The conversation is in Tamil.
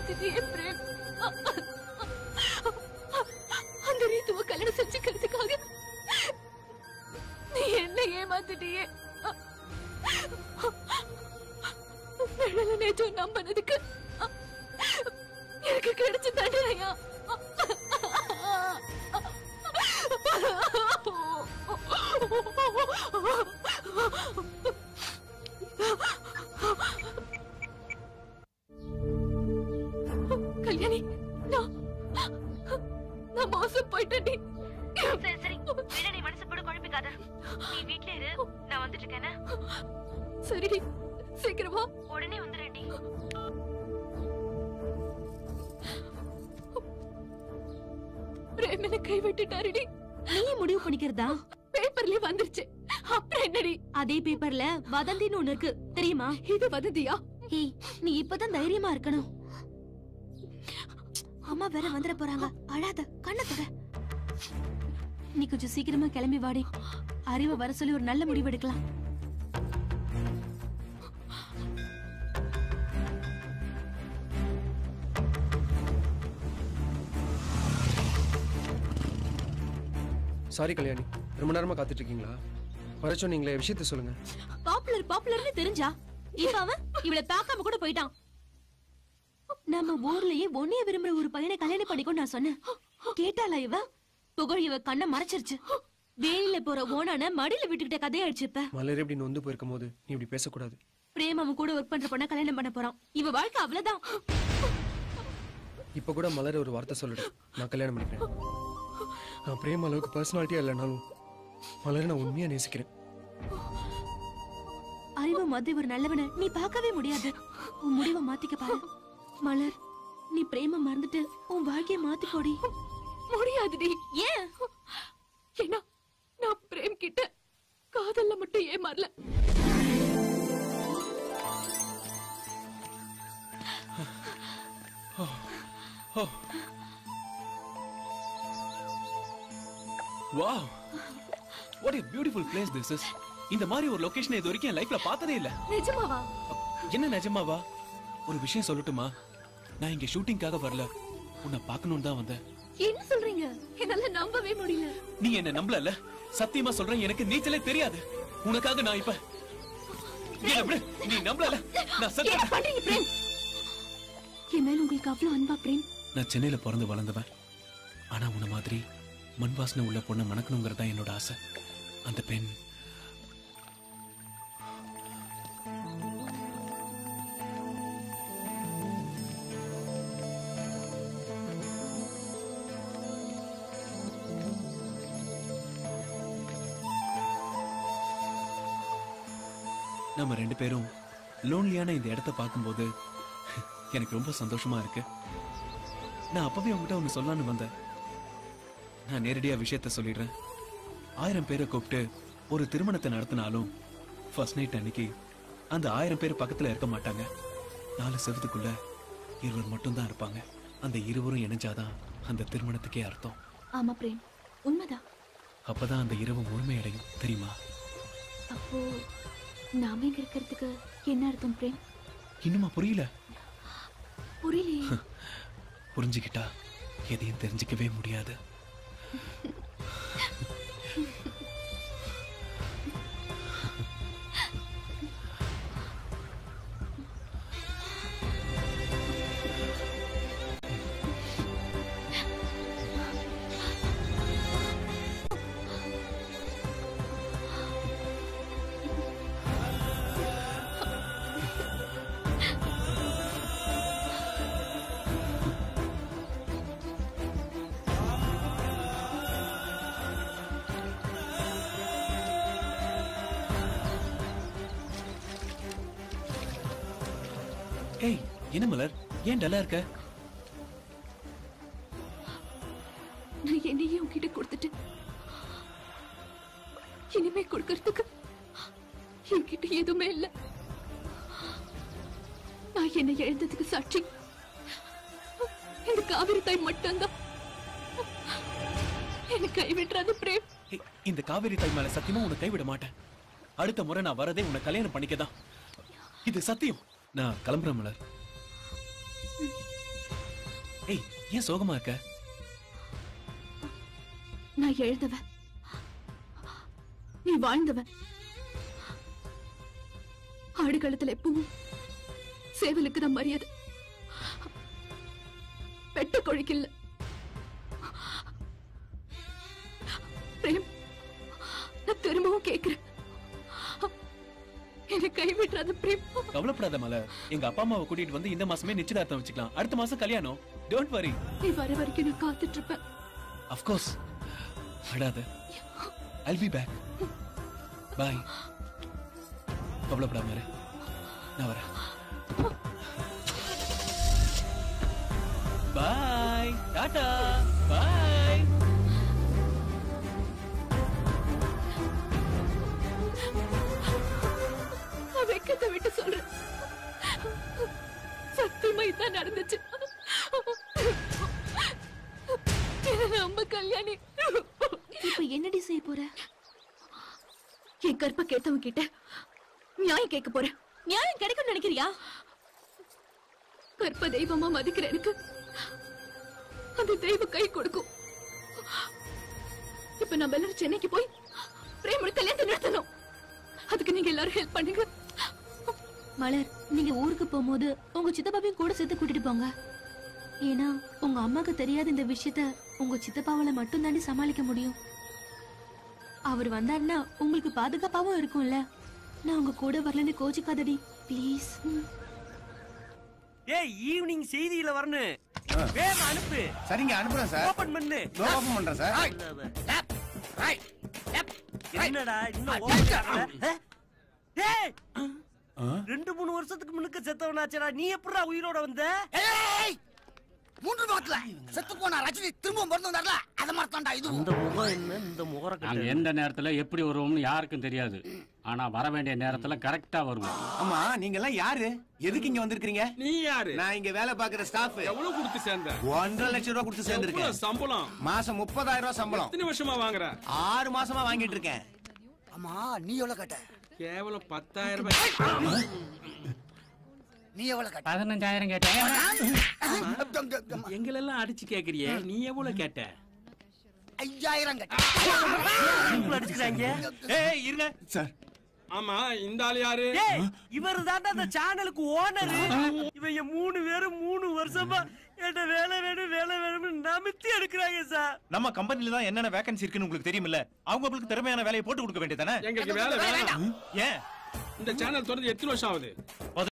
ஏமாத்திட்டியே பிரேம் அந்த ரீத்துவ கல்யாணம் செஞ்சுக்கிறதுக்காக நீ என்ன ஏமாத்திட்டியே நிழல நேற்று நம்பினதுக்கு எனக்கு கிடைச்ச தண்டனையா கல்யாணி நான் நான் மோசம் போயிட்டேன் சரி சரி விட நீ மனசு போட குழப்பிக்காத நீ வீட்ல இரு நான் வந்துட்டு இருக்கேன் சரி சீக்கிரமா உடனே வந்துடுறேன்டி பிரேமனை கை விட்டுட்டாருடி நீ முடிவு பண்ணிக்கிறதா பேப்பர்லயே வந்துருச்சு அப்புறம் என்னடி அதே பேப்பர்ல வதந்தின்னு ஒண்ணு இருக்கு தெரியுமா இது வதந்தியா ஏய் நீ இப்பதான் தைரியமா இருக்கணும் அம்மா வேற வந்துட போறாங்க அழாத கண்ணை தொட நீ கொஞ்சம் சீக்கிரமா கிளம்பி வாடி அறிவை வர சொல்லி ஒரு நல்ல முடிவு எடுக்கலாம் சாரி கல்யாணி ரொம்ப நேரமா காத்துட்டு இருக்கீங்களா வர சொன்னீங்களே விஷயத்த சொல்லுங்க பாப்புலர் பாப்புலர்னு தெரிஞ்சா இப்ப அவன் இவளை பார்க்காம கூட போயிட்டான் நம்ம ஊர்லயே ஒன்னைய விரும்புற ஒரு பையனை கல்யாணம் பண்ணிக்கோ நான் சொன்னேன் கேட்டாளா இவ புகழ் இவ கண்ணை மறைச்சிருச்சு வேலியில போற ஓனான மடியில விட்டுக்கிட்ட கதையாயிடுச்சு இப்ப மலர் இப்படி நொந்து போயிருக்கும் போது நீ இப்படி பேசக்கூடாது பிரேம் அவன் கூட ஒர்க் பண்ற பொண்ண கல்யாணம் பண்ண போறான் இவ வாழ்க்கை அவ்வளவுதான் இப்ப கூட மலர் ஒரு வார்த்தை சொல்லிடு நான் கல்யாணம் பண்ணிக்கிறேன் நான் பிரேம் அளவுக்கு பர்சனாலிட்டியா இல்லைனாலும் மலரை நான் உண்மையா நேசிக்கிறேன் அறிவு மாதிரி ஒரு நல்லவனை நீ பார்க்கவே முடியாது உன் முடிவை மாத்திக்க பாரு மலர் நீ பிரேம மறந்துட்டு உன் வாழ்க்கைய மாத்திக்கோடி முடியாதுடி ஏன் ஏன்னா நான் பிரேம் கிட்ட காதல்ல மட்டும் ஏமாறல wow what a beautiful place this is இந்த மாதிரி ஒரு லொகேஷன் இது வரைக்கும் என் லைஃப்ல பார்த்ததே இல்ல நிஜமாவா என்ன நிஜமாவா ஒரு விஷயம் சொல்லட்டுமா நான் இங்க ஷூட்டிங்காக வரல உன்னை பார்க்கணும்னு தான் வந்தேன் என்ன சொல்றீங்க என்னால நம்பவே முடியல நீ என்ன நம்பலல சத்தியமா சொல்றேன் எனக்கு நீச்சலே தெரியாது உனக்காக நான் இப்ப என்ன விடு நீ நம்பலல நான் என்ன சத்தியம் பண்றீங்க பிரேம் என் மேல உங்களுக்கு அவ்வளவு அன்பா பிரேம் நான் சென்னையில பிறந்து வளர்ந்தவன் ஆனா உன்ன மாதிரி மண் வாசனை உள்ள பொண்ணை மணக்கணுங்கிறது தான் என்னோட ஆசை அந்த பெண் நம்ம ரெண்டு பேரும் லோன்லியான இந்த இடத்த பார்க்கும்போது எனக்கு ரொம்ப சந்தோஷமா இருக்கு நான் அப்பவே உங்ககிட்ட ஒண்ணு சொல்லலாம்னு வந்தேன் நான் நேரடியா விஷயத்த சொல்லிடுறேன் ஆயிரம் பேரை கூப்பிட்டு ஒரு திருமணத்தை நடத்தினாலும் ஃபர்ஸ்ட் நைட் அன்னைக்கு அந்த ஆயிரம் பேர் பக்கத்துல இருக்க மாட்டாங்க நாலு செவத்துக்குள்ள இருவர் மட்டும்தான் இருப்பாங்க அந்த இருவரும் இணைஞ்சாதான் அந்த திருமணத்துக்கே அர்த்தம் ஆமா பிரேம் உண்மைதான் அப்பதான் அந்த இரவு முழுமையடையும் தெரியுமா அப்போ நாம இங்க இருக்கிறதுக்கு என்ன அர்த்தம் பிரேம் இன்னுமா புரியல புரியலையே புரிஞ்சுக்கிட்டா எதையும் தெரிஞ்சுக்கவே முடியாது ஏய் என்ன மலர் ஏன் டல்லா இருக்க நான் என்னையே உங்ககிட்ட கொடுத்துட்டு இனிமே கொடுக்கறதுக்கு என்கிட்ட எதுவுமே இல்ல நான் என்னை எழுந்ததுக்கு சாட்சி இந்த காவிரி தாய் மட்டும்தான் என்னை கைவிட்டுறாது பிரேம் ஏய், இந்த காவேரி தாய் மேல சத்தியமா உன்னை கைவிட மாட்டேன் அடுத்த முறை நான் வரதே உன்னை கல்யாணம் பண்ணிக்கதான் இது சத்தியம் நான் கிளம்புறேன் மலர் ஏய் ஏன் சோகமா இருக்க நான் எழுந்தவன் நீ வாழ்ந்தவன் ஆடுகளத்துல எப்பவும் சேவலுக்கு தான் மரியாதை வெட்ட கொழிக்கு இல்ல பிரேம் நான் திரும்பவும் கேக்குறேன் என்னை கைவிட்டுறாத பிரேம் கவலைப்படாத மலர் எங்க அப்பா அம்மாவை கூட்டிட்டு வந்து இந்த மாசமே நிச்சயதார்த்தம் வச்சுக்கலாம் அடுத்த மாசம் கல்யாணம் டோன்ட் வரி நீ வர வரைக்கும் நான் காத்துட்டு இருப்பேன் அஃப் கோர்ஸ் அழாத ஐல் பி பேக் பாய் கவலைப்படாம இரு நான் வரேன் பாய் டாடா பாய் நான் வெக்கத்தை விட்டு சொல்றேன் சத்தியமா இதான் நடந்துச்சு என்ன நம்ப கல்யாணி இப்ப என்னடி செய்ய போற என் கற்ப கேட்டவன் கிட்ட நியாயம் கேட்க போறேன் நியாயம் கிடைக்கும் நினைக்கிறியா கற்ப தெய்வமா மதிக்கிற எனக்கு அந்த தெய்வம் கை கொடுக்கும் இப்ப நம்ம எல்லாரும் சென்னைக்கு போய் பிரேமோட கல்யாணத்தை நிறுத்தணும் அதுக்கு நீங்க எல்லாரும் ஹெல்ப் பண்ணுங்க மலர் நீங்க ஊருக்கு போகும்போது உங்க சித்தப்பாவையும் கூட சேர்த்து கூட்டிட்டு போங்க ஏன்னா உங்க அம்மாக்கு தெரியாத இந்த விஷயத்த உங்க சித்தப்பாவால மட்டும் தாண்டி சமாளிக்க முடியும் அவர் வந்தாருன்னா உங்களுக்கு பாதுகாப்பாவும் இருக்கும்ல நான் உங்க கூட வரலன்னு கோச்சிக்காதடி ப்ளீஸ் ஏய் ஈவினிங் செய்தியில வரணும் வேகம் அனுப்பு சரிங்க அனுப்புறேன் சார் ஓபன் பண்ணு இதோ ஓபன் பண்றேன் சார் என்னடா இன்னும் open பண்ணல? ஆ? ஏய் ரெண்டு மூணு வருஷத்துக்கு முன்னுக்கு செத்தவனாச்சடா நீ எப்படிடா உயிரோட வந்த ஏய் மூன்று மாதத்துல செத்து போனா ரஜினி திரும்ப மருந்து வந்தார்ல அத மாதிரி தான்டா இது இந்த முகம் என்ன இந்த முகர நாங்க எந்த நேரத்துல எப்படி வருவோம்னு யாருக்கும் தெரியாது ஆனா வர வேண்டிய நேரத்துல கரெக்டா வருவோம் ஆமா நீங்க எல்லாம் யாரு எதுக்கு இங்க வந்திருக்கீங்க நீ யாரு நான் இங்க வேலை பாக்குற ஸ்டாஃப் எவ்வளவு கொடுத்து சேர்ந்த ஒன்றரை லட்சம் ரூபாய் கொடுத்து சேர்ந்திருக்கேன் எவ்வளவு சம்பளம் மாசம் முப்பதாயிரம் ரூபாய் சம்பளம் எத்தனை வருஷமா வாங்குற ஆறு மாசமா வாங்கிட்டு இருக்கேன் ஆமா நீ எவ்வளவு கட்ட கேவலம் பத்தாயிரம் ரூபாய் நீ எவ்வளவு கட்ட பதினஞ்சாயிரம் கேட்டேன் எங்களெல்லாம் அடிச்சு கேக்குறியே நீ எவ்வளவு கேட்ட ஐயாயிரம் கட்ட அடிச்சுக்கிறாங்க ஏய் இருங்க சார் ஆமா இந்த ஆள் யாரு ஏய் இவர் தான்டா அந்த சேனலுக்கு ஓனர் இவங்க மூணு பேரும் மூணு வருஷமா என்ன வேலை வேணும் வேலை வேணும்னு நமித்தி எடுக்கிறாங்க சார் நம்ம கம்பெனில தான் என்னென்ன வேகன்சி இருக்குன்னு உங்களுக்கு தெரியுமில்ல அவங்க உங்களுக்கு திறமையான வேலையை போட்டு கொடுக்க வேண்டியதானே எங்களுக்கு வேலை வேணாம் ஏன் இந்த சேனல் தொடர்ந்து எத்தனை வருஷம் ஆகுது